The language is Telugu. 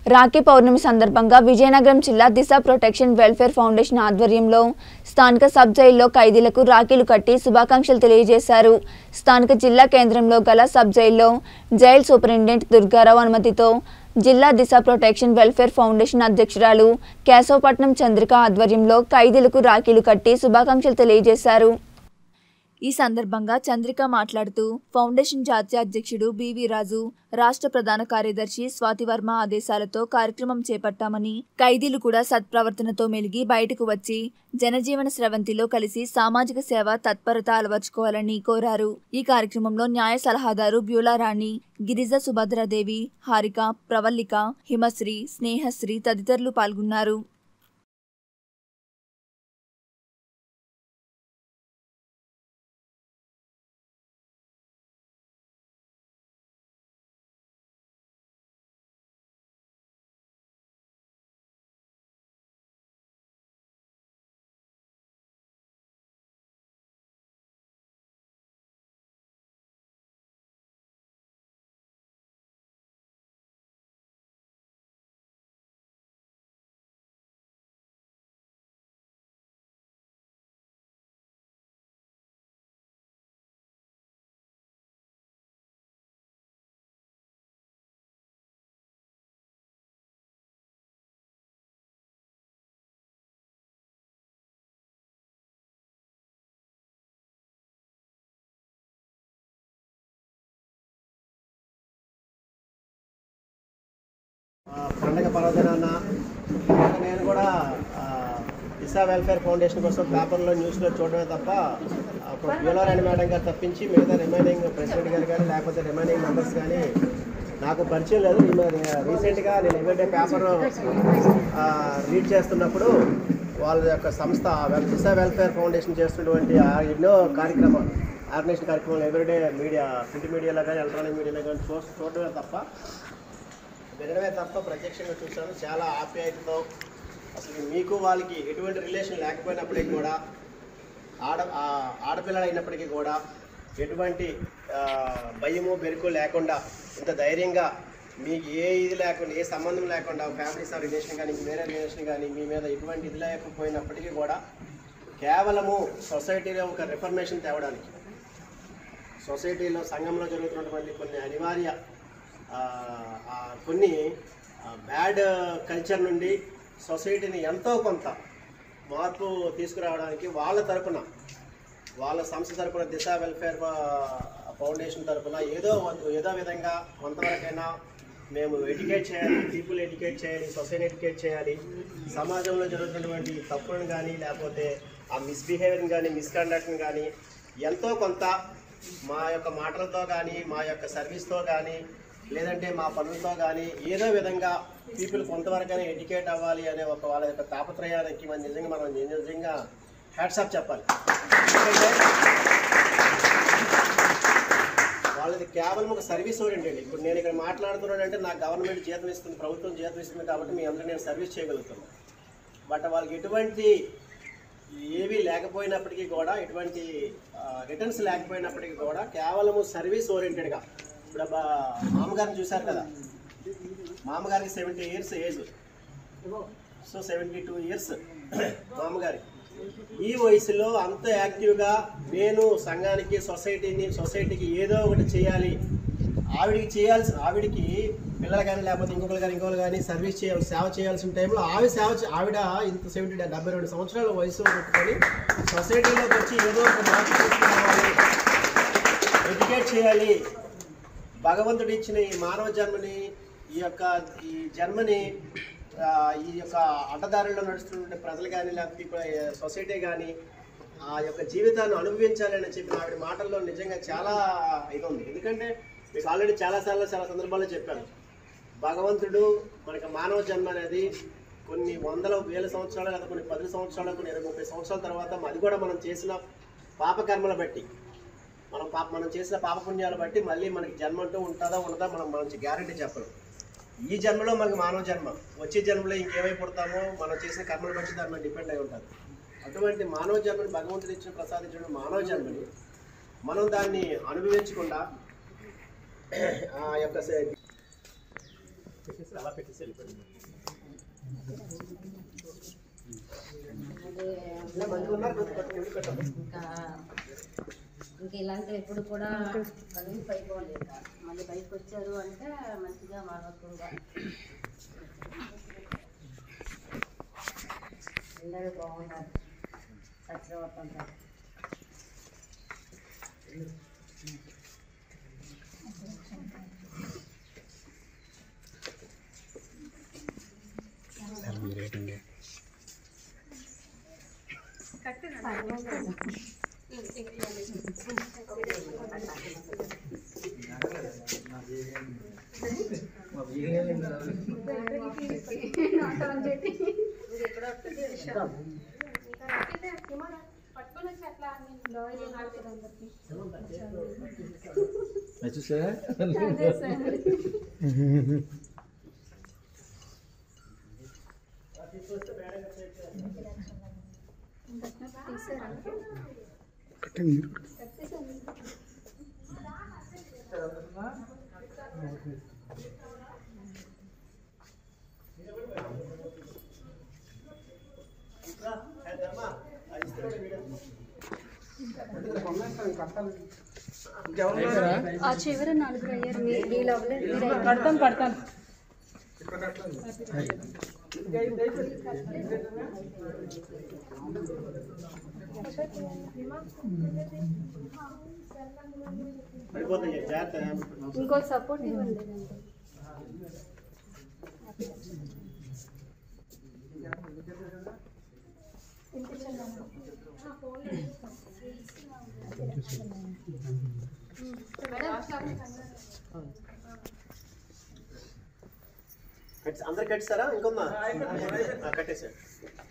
రాఖీ పౌర్ణమి సందర్భంగా విజయనగరం జిల్లా దిశ ప్రొటెక్షన్ వెల్ఫేర్ ఫౌండేషన్ ఆధ్వర్యంలో స్థానిక సబ్ జైల్లో ఖైదీలకు రాఖీలు కట్టి శుభాకాంక్షలు తెలియజేశారు స్థానిక జిల్లా కేంద్రంలో గల సబ్ జైల్లో జైల్ సూపరింటెండెంట్ దుర్గారావు అనుమతితో జిల్లా దిశ ప్రొటెక్షన్ వెల్ఫేర్ ఫౌండేషన్ అధ్యక్షురాలు కేశవపట్నం చంద్రిక ఆధ్వర్యంలో ఖైదీలకు రాఖీలు కట్టి శుభాకాంక్షలు తెలియజేశారు ఈ సందర్భంగా చంద్రిక మాట్లాడుతూ ఫౌండేషన్ జాతీయ అధ్యక్షుడు బివి రాజు రాష్ట్ర ప్రధాన కార్యదర్శి స్వాతివర్మ ఆదేశాలతో కార్యక్రమం చేపట్టామని ఖైదీలు కూడా సత్ప్రవర్తనతో మెలిగి బయటకు వచ్చి జనజీవన స్రవంతిలో కలిసి సామాజిక సేవ తత్పరత అలవర్చుకోవాలని కోరారు ఈ కార్యక్రమంలో న్యాయ సలహాదారు బ్యూలా రాణి గిరిజ సుభద్రాదేవి హారిక ప్రవల్లిక హిమశ్రీ స్నేహశ్రీ తదితరులు పాల్గొన్నారు ఆ, పండగ పర్వదినాన నేను కూడా ఆ, దిశా వెల్ఫేర్ ఫౌండేషన్ కోసం పేపర్లో న్యూస్లో చూడడమే తప్ప అప్పుడు బ్యూలోరాణి మేడం గారు తప్పించి మిగతా రిమైనింగ్ ప్రెసిడెంట్ గారు కానీ లేకపోతే రిమైనింగ్ మెంబర్స్ కానీ నాకు పరిచయం లేదు ఈ మరి రీసెంట్గా నేను ఏమంటే పేపర్ రీడ్ చేస్తున్నప్పుడు వాళ్ళ యొక్క సంస్థ దిశా వెల్ఫేర్ ఫౌండేషన్ చేస్తున్నటువంటి ఆ ఎన్నో కార్యక్రమాలు ఆర్గనైజేషన్ కార్యక్రమాలు ఎవ్రీడే మీడియా ప్రింట్ మీడియాలో కానీ ఎలక్ట్రానిక్ మీడియాలో కానీ చూ చూడడమే తప్ప వినడమే తప్ప ప్రత్యక్షంగా చూశాను చాలా ఆప్యాయతతో అసలు మీకు వాళ్ళకి ఎటువంటి రిలేషన్ లేకపోయినప్పటికీ కూడా ఆడ ఆ ఆడపిల్లలు అయినప్పటికీ కూడా ఎటువంటి ఆ, భయము బెరుకు లేకుండా ఇంత ధైర్యంగా మీకు ఏ ఇది లేకుండా ఏ సంబంధం లేకుండా ఫ్యామిలీస్ ఆఫ్ రిలేషన్ కానీ వేరే రిలేషన్ కానీ మీ మీద ఎటువంటి ఇది లేకపోయినప్పటికీ కూడా కేవలము సొసైటీలో ఒక రిఫర్మేషన్ తేవడానికి సొసైటీలో సంఘంలో జరుగుతున్నటువంటి కొన్ని అనివార్య ఆ, ఆ, కొన్ని బ్యాడ్ కల్చర్ నుండి సొసైటీని ఎంతో కొంత మార్పు తీసుకురావడానికి వాళ్ళ తరపున వాళ్ళ సంస్థ తరపున దిశ వెల్ఫేర్ ఫౌండేషన్ తరపున ఏదో వంతు- ఏదో విధంగా కొంతవరకైనా మేము ఎడ్యుకేట్ చేయాలి పీపుల్ ఎడ్యుకేట్ చేయాలి సొసైటీ ఎడ్యుకేట్ చేయాలి సమాజంలో జరుగుతున్నటువంటి తప్పులను కానీ లేకపోతే ఆ మిస్బిహేవియర్ని కానీ మిస్కండక్ట్ని కానీ ఎంతో కొంత మా యొక్క మాటలతో కానీ మా యొక్క సర్వీస్తో కానీ లేదంటే మా పనులతో కానీ ఏదో విధంగా పీపుల్ కొంతవరకైనా ఎడ్యుకేట్ అవ్వాలి అనే ఒక వాళ్ళ యొక్క తాపత్రయానికి మనం నిజంగా మనం నిజంగా హ్యాట్సాప్ చెప్పాలి ఎందుకంటే వాళ్ళది కేవలం ఒక సర్వీస్ ఓరియంటెడ్ ఇప్పుడు నేను ఇక్కడ మాట్లాడుతున్నానంటే నాకు గవర్నమెంట్ జీతం ఇస్తుంది ప్రభుత్వం జీతం ఇస్తుంది కాబట్టి మీ అందరూ నేను సర్వీస్ చేయగలుగుతున్నాను బట్ వాళ్ళకి ఎటువంటి ఏవి లేకపోయినప్పటికీ కూడా ఎటువంటి రిటర్న్స్ లేకపోయినప్పటికీ కూడా కేవలము సర్వీస్ ఓరియంటెడ్గా ఇప్పుడు అబ్బా మామగారిని చూశారు కదా మామగారికి seventy years age so seventy two years మామగారి ఈ వయసులో అంత యాక్టివ్గా నేను సంఘానికి సొసైటీని సొసైటీకి ఏదో ఒకటి చేయాలి ఆవిడికి చేయాల్సిన ఆవిడికి పిల్లలు కానీ లేకపోతే ఇంకొకరు కానీ ఇంకొకరు కానీ సర్వీస్ చేయాలి సేవ చేయాల్సిన టైంలో ఆవిడ సేవ చే- ఆవిడ ఇంత సెవెంటీ డెబ్బై రెండు సంవత్సరాల వయసు పెట్టుకొని సొసైటీలోకి వచ్చి ఏదో ఒక మార్పు తీసుకురావాలి ఎడ్యుకేట్ చేయాలి భగవంతుడు ఇచ్చిన ఈ మానవ జన్మని ఈ యొక్క ఈ జన్మని ఆ, ఈ యొక్క అడ్డదారుల్లో నడుస్తున్న ప్రజలు కానీ లేకపోతే ఇప్పుడు సొసైటీ కానీ ఆ యొక్క జీవితాన్ని అనుభవించాలని చెప్పిన ఆవిడ మాటల్లో నిజంగా చాలా ఇది ఉంది ఎందుకంటే మీకు ఆల్రెడీ చాలాసార్లు చాలా సందర్భాల్లో చెప్పాను భగవంతుడు మనకి మానవ జన్మ అనేది కొన్ని వందల వేల సంవత్సరాలు లేదా కొన్ని పది సంవత్సరాలు కొన్ని ఇరవై ముప్పై సంవత్సరాల తర్వాత అది కూడా మనం చేసిన పాపకర్మల బట్టి మనం పాప మనం చేసిన పాపపుణ్యాలు బట్టి మళ్ళీ మనకి జన్మ అంటూ ఉంటుందా ఉండదా మనం మంచి గ్యారంటీ చెప్పలేం ఈ జన్మలో మనకి మానవ జన్మ వచ్చే జన్మలో ఇంకేమై పుడతామో మనం చేసిన కర్మలు బట్టి దాని మీద డిపెండ్ అయి ఉంటుంది అటువంటి మానవ జన్మని భగవంతుడు ఇచ్చిన ప్రసాదించిన మానవ జన్మని మనం దాన్ని అనుభవించకుండా ఆ యొక్క సే- అలా పెట్టేసి వెళ్ళిపోయింది ఇలా మంచిగా ఉన్నారు కొద్ది కొద్ది ముందు పెట్టండి ఇంకా ఇంకా ఇలాంటి ఎప్పుడు కూడా కలిసి పైపోలేదు మళ్ళీ బయటకు వచ్చారు అంటే మంచిగా మానవత్వంగా అందరూ బాగున్నారు సత్యవర్తం సార్ ఆ చివర నలుగురు అయ్యారు మీ వీళ్ళు అవ్వలేదు మీరు కడతాను కడతాను పడిపోతాయి జాగ్రత్త ఇంకో సపోర్ట్ ఇవ్వండి కట్స్ అందరు కట్టారా ఇంకొందా కట్టేసాడు